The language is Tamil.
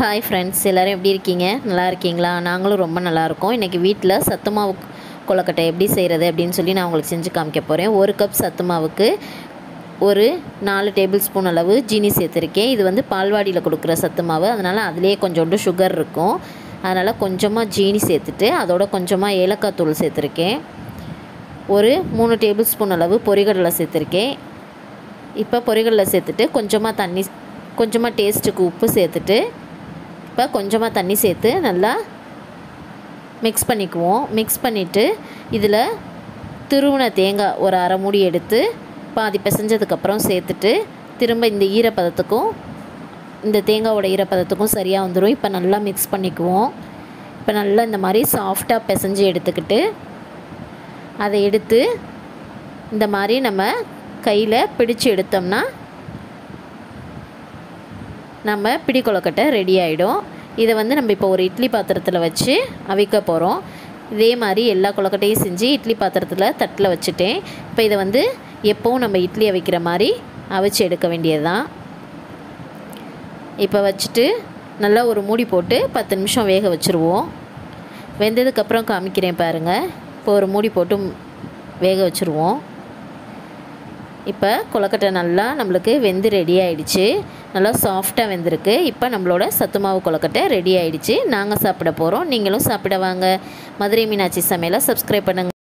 ஹாய் ஃப்ரெண்ட்ஸ் எல்லோரும் எப்படி இருக்கீங்க நல்லா இருக்கீங்களா நாங்களும் ரொம்ப நல்லா இருக்கோம் இன்றைக்கி வீட்டில் சத்து மாவு கொலக்கட்டை எப்படி செய்கிறது அப்படின்னு சொல்லி நான் உங்களுக்கு செஞ்சு காமிக்க போகிறேன் ஒரு கப் சத்து மாவுக்கு ஒரு நாலு டேபிள் ஸ்பூன் அளவு ஜீனி சேர்த்துருக்கேன் இது வந்து பால்வாடியில் கொடுக்குற சத்து மாவு அதனால் அதுலேயே கொஞ்சோண்டு சுகர் இருக்கும் அதனால் கொஞ்சமாக ஜீனி சேர்த்துட்டு அதோட கொஞ்சமாக ஏலக்காய் தூள் சேர்த்துருக்கேன் ஒரு மூணு டேபிள் ஸ்பூன் அளவு பொரிகடலை சேர்த்துருக்கேன் இப்போ பொரிகடலை சேர்த்துட்டு கொஞ்சமாக தண்ணி கொஞ்சமாக டேஸ்ட்டுக்கு உப்பு சேர்த்துட்டு இப்போ கொஞ்சமாக தண்ணி சேர்த்து நல்லா மிக்ஸ் பண்ணிக்குவோம் மிக்ஸ் பண்ணிவிட்டு இதில் துருவின தேங்காய் ஒரு அரை மூடி எடுத்து பாதி பிசைஞ்சதுக்கப்புறம் சேர்த்துட்டு திரும்ப இந்த ஈரப்பதத்துக்கும் இந்த தேங்காவோட ஈரப்பதத்துக்கும் சரியாக வந்துடும் இப்போ நல்லா மிக்ஸ் பண்ணிக்குவோம் இப்போ நல்லா இந்த மாதிரி சாஃப்டாக பிசைஞ்சு எடுத்துக்கிட்டு அதை எடுத்து இந்த மாதிரி நம்ம கையில் பிடிச்சு எடுத்தோம்னா நம்ம பிடி கொலக்கட்டை ரெடி ஆகிடும் இதை வந்து நம்ம இப்போ ஒரு இட்லி பாத்திரத்தில் வச்சு அவிக்க போகிறோம் இதே மாதிரி எல்லா கொலக்கட்டையும் செஞ்சு இட்லி பாத்திரத்தில் தட்டில் வச்சுட்டேன் இப்போ இதை வந்து எப்போவும் நம்ம இட்லி அவிக்கிற மாதிரி அவிச்சு எடுக்க வேண்டியது தான் இப்போ வச்சுட்டு நல்லா ஒரு மூடி போட்டு பத்து நிமிஷம் வேக வச்சுருவோம் வெந்ததுக்கப்புறம் காமிக்கிறேன் பாருங்கள் இப்போ ஒரு மூடி போட்டு வேக வச்சுருவோம் இப்போ கொலக்கட்டை நல்லா நம்மளுக்கு வெந்து ரெடி ஆகிடுச்சு நல்லா சாஃப்டாக வெந்திருக்கு இப்போ நம்மளோட சத்து மாவு கொலக்கட்டை ரெடி ஆகிடுச்சு நாங்கள் சாப்பிட போகிறோம் நீங்களும் சாப்பிட வாங்க மதுரை மீனாட்சி சமையலை சப்ஸ்கிரைப் பண்ணுங்கள்